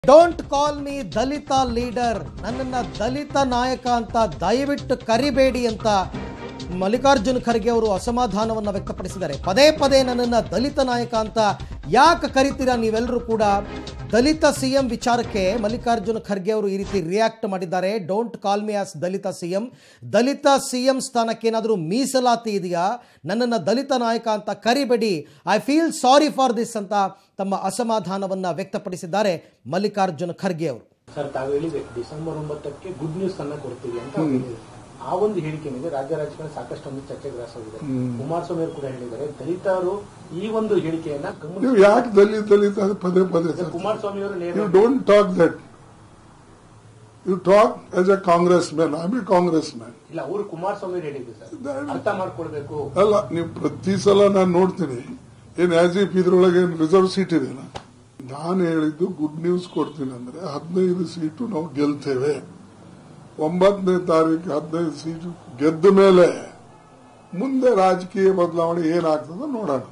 Don't call me Dalit leader ನನ್ನನ್ನ ದಲಿತ ನಾಯಕ ಅಂತ ದಯವಿಟ್ಟು ಕರಿಬೇಡಿ ಅಂತ ಮಲ್ಲಿಕಾರ್ಜುನ್ ಖರ್ಗೆ ಅವರು ಅಸಮಾಧಾನವನ್ನು ವ್ಯಕ್ತಪಡಿಸಿದ್ದಾರೆ ಪದೇ ಪದೇ ನನ್ನನ್ನು ದಲಿತ ನಾಯಕ ಅಂತ ಯಾಕೆ ಕರಿತೀರಾ ನೀವೆಲ್ಲರೂ ಕೂಡ ದಲಿತ ಸಿ ಎಂ ವಿಚಾರಕ್ಕೆ ಮಲ್ಲಿಕಾರ್ಜುನ್ ಖರ್ಗೆ ಅವರು ಈ ರೀತಿ ರಿಯಾಕ್ಟ್ ಮಾಡಿದ್ದಾರೆ don't call me as Dalit C M Dalit C M ಸ್ಥಾನಕ್ಕೆ ಏನಾದರೂ ಮೀಸಲಾತಿ ಇದೆಯಾ ನನ್ನನ್ನು ದಲಿತ ನಾಯಕ ಅಂತ ಕರಿಬೇಡಿ I feel sorry for this ಅಂತ ತಮ್ಮ ಅಸಮಾಧಾನವನ್ನು ವ್ಯಕ್ತಪಡಿಸಿದ್ದಾರೆ ಮಲ್ಲಿಕಾರ್ಜುನ್ ಖರ್ಗೆ ಅವರು ಸರ್ ತಾವು ಹೇಳಿದೆ ಡಿಸೆಂಬರ್ ಒಂಬತ್ತಕ್ಕೆ ಗುಡ್ ನ್ಯೂಸ್ ಅನ್ನ ಕೊಡ್ತೀವಿ ಅಂತ ಹೇಳಿದ್ರು. ಆ ಒಂದು ಹೇಳಿಕೆ ಮೇಲೆ ರಾಜ್ಯ ರಾಜಕಾರಣ ಸಾಕಷ್ಟು ಒಂದು ಚರ್ಚೆ ಗ್ರಾಸವಾಗಿದೆ ಕುಮಾರಸ್ವಾಮಿ ಅವರು ಕೂಡ ಹೇಳಿದ್ದಾರೆ ದಲಿತರು ಈ ಒಂದು ಹೇಳಿಕೆಯನ್ನ ಗಮನಿಸಿ ನೀವು ಯಾಕೆ ದಲಿತ ದಲಿತ ಅಂತ ಪದೇ ಪದೇ ಸರ್, ಕುಮಾರಸ್ವಾಮಿ ಅವರು ನೇರ you don't talk that you talk as a Congress man I be Congress man ಇಲ್ಲ ಅವರು ಕುಮಾರಸ್ವಾಮಿ ಅವರು ಹೇಳಿದ್ರು ಸರ್ ಅರ್ಥ ಮಾಡ್ಕೊಳ್ಬೇಕು ಅಲ್ಲ ನೀವು ಪ್ರತಿ ಸಲ ನಾನು ನೋಡ್ತೀನಿ ಏನ್ ಆಸ್ ಇಫ್ ಇದ್ರೊಳಗೆ ಏನ್ ರಿಸರ್ವ್ ಸೀಟ್ ಇದೆಯಲ್ಲ ನಾನು ಹೇಳಿದ್ದು ಗುಡ್ ನ್ಯೂಸ್ ಕೊಡ್ತೀನಿ ಅಂದ್ರೆ ಹದಿನೈದು ಸೀಟು ನಾವು ಗೆಲ್ತೇವೆ ಒಂಬತ್ತನೇ ತಾರೀಕು ಹದಿನೈದು ಸೀಟು ಗೆದ್ದ ಮೇಲೆ ಮುಂದೆ ರಾಜಕೀಯ ಬದಲಾವಣೆ ಏನಾಗ್ತದೆ ನೋಡೋಣ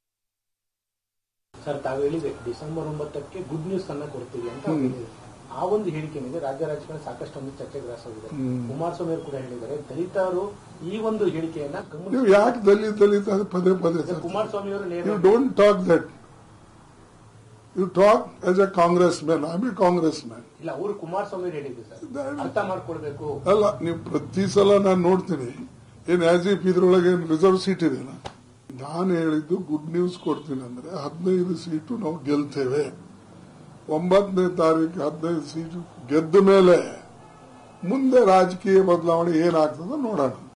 ಸರ್ ತಾವು ಹೇಳಿದೆ ಡಿಸೆಂಬರ್ ಒಂಬತ್ತಕ್ಕೆ ಗುಡ್ ನ್ಯೂಸ್ ಅನ್ನ ಕೊಡ್ತೀವಿ ಅಂತ ಹೇಳಿದ್ರು. ಆ ಒಂದು ಹೇಳಿಕೆ ಮೇಲೆ ರಾಜ್ಯ ರಾಜಕಾರಣ ಸಾಕಷ್ಟು ಒಂದು ಚರ್ಚೆ ಗ್ರಾಸವಾಗಿದೆ ಕುಮಾರಸ್ವಾಮಿ ಅವರು ಕೂಡ ಹೇಳಿದ್ದಾರೆ ದಲಿತರು ಈ ಒಂದು ಹೇಳಿಕೆಯನ್ನ ಗಮನಿಸಿ ನೀವು ಯಾಕೆ ದಲಿತ ದಲಿತ ಅಂತ ಪದೇ ಪದೇ ಸರ್, ಕುಮಾರಸ್ವಾಮಿ ಅವರು ನೇರ you don't talk that you talk as a Congress man I be Congress man ಇಲ್ಲ ಅವರು ಕುಮಾರಸ್ವಾಮಿ ಅವರು ಹೇಳಿದ್ರು ಸರ್ ಅರ್ಥ ಮಾಡ್ಕೊಳ್ಬೇಕು ಅಲ್ಲ ನೀವು ಪ್ರತಿ ಸಲ ನಾನು ನೋಡ್ತೀನಿ ಏನ್ ಆಸ್ ಇಫ್ ಇದ್ರೊಳಗೆ ಏನ್ ರಿಸರ್ವ್ ಸೀಟ್ ಇದೆಯಲ್ಲ ನಾನು ಹೇಳಿದ್ದು ಗುಡ್ ನ್ಯೂಸ್ ಕೊಡ್ತೀನಿ ಅಂದ್ರೆ ಹದಿನೈದು ಸೀಟು ನಾವು ಗೆಲ್ತೇವೆ ಒಂಬತ್ತನೇ ತಾರೀಕು ಹದಿನೈದು ಸೀಟು ಗೆದ್ದ ಮೇಲೆ ಮುಂದೆ ರಾಜಕೀಯ ಬದಲಾವಣೆ ಏನಾಗ್ತದೆ ನೋಡೋಣ